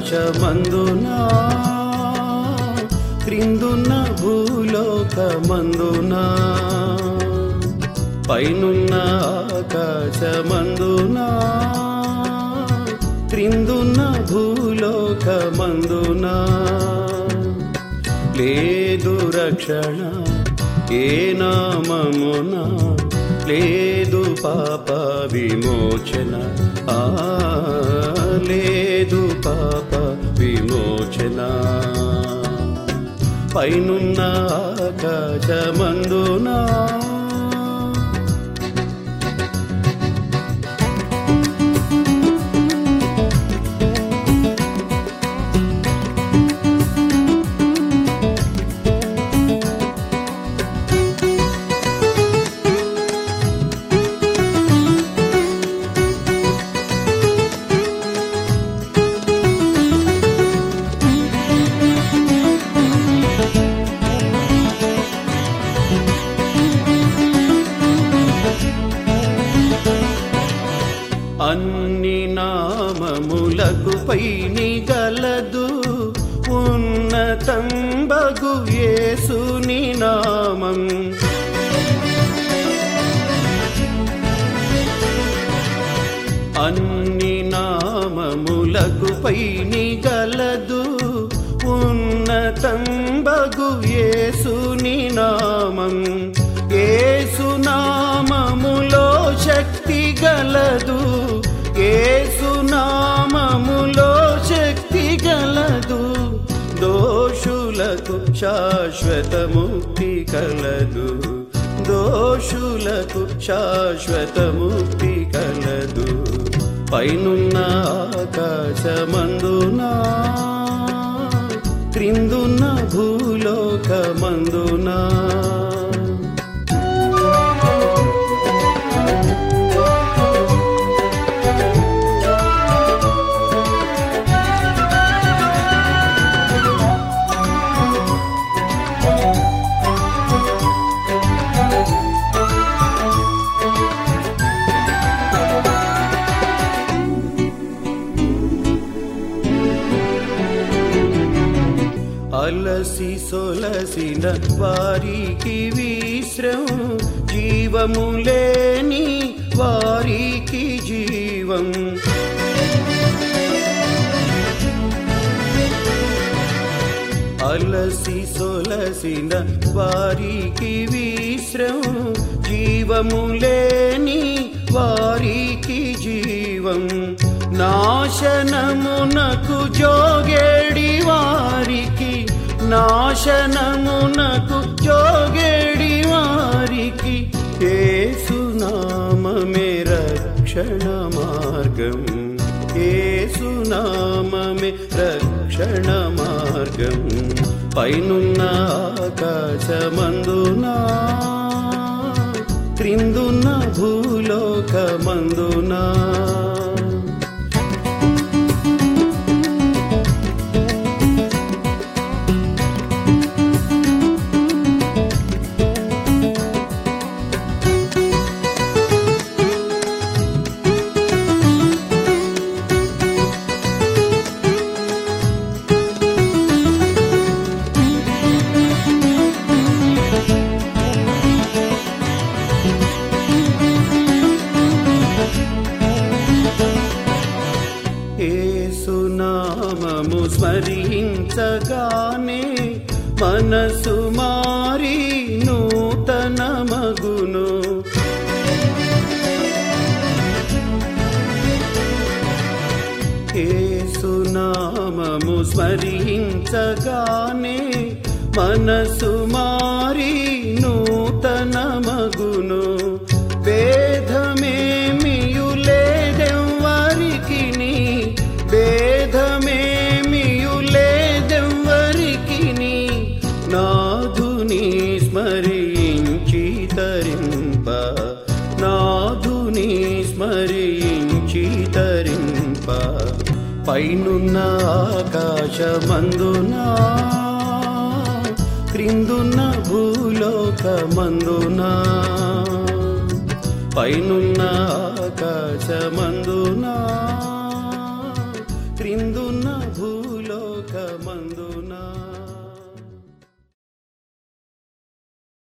ఆకాశమందునా క్రిందున్న భూలోకమందునా పైనున్న ఆకాశమందునా క్రిందున్న భూలోకమందునా లేదు రక్షణ ఏ నామమున లేదు పాప విమోచన ఆ లేదు పాప విమోచన పైనున్న ఆకాశమందునా అన్ని నామములకు పైని గలదు ఉన్నతంబగు యేసుని నామం అన్ని నామములకు పైని గలదు ఉన్నతంబగు యేసుని నామం యేసు నామములో శక్తి గలదు యేసు నామములో శక్తి గలదు దోషులకు శాశ్వత ముక్తి కలదు దోషులకు శాశ్వత ముక్తి కలదు పైనున్న ఆకాశమందునా క్రిందున్న భూలోకమందునా అలసి సొలసిన వారికి విశ్రం జీవము లేని వారికి జీవం అలసి సొలసిన వారికి విశ్రం జీవము లేని వారికి జీవం నాశనమునకు జోగేడి వారికి నాశనమునకు జోగేడి వారికి ఏసునామమే రక్షణ మార్గం ఏసునామమే రక్షణ మార్గం పైనున్న ఆకాశమందునా క్రిందున్న భూలోకమందునా ఏసునామము స్మరించగానే మనసు మారి నూతన మగును ఏసునామము స్మరించగానే మనసు మారి నూతన మగును భేదమేమియులేదెవ్వరికి భేదమేమియులేదెవ్వరికి నాధుని స్మరించి తరింప నాధుని స్మరించి తరింప పైనున్న ఆకాశమందునా క్రిందున్న భూలోకమందునా పైనున్న ఆకాశమందునా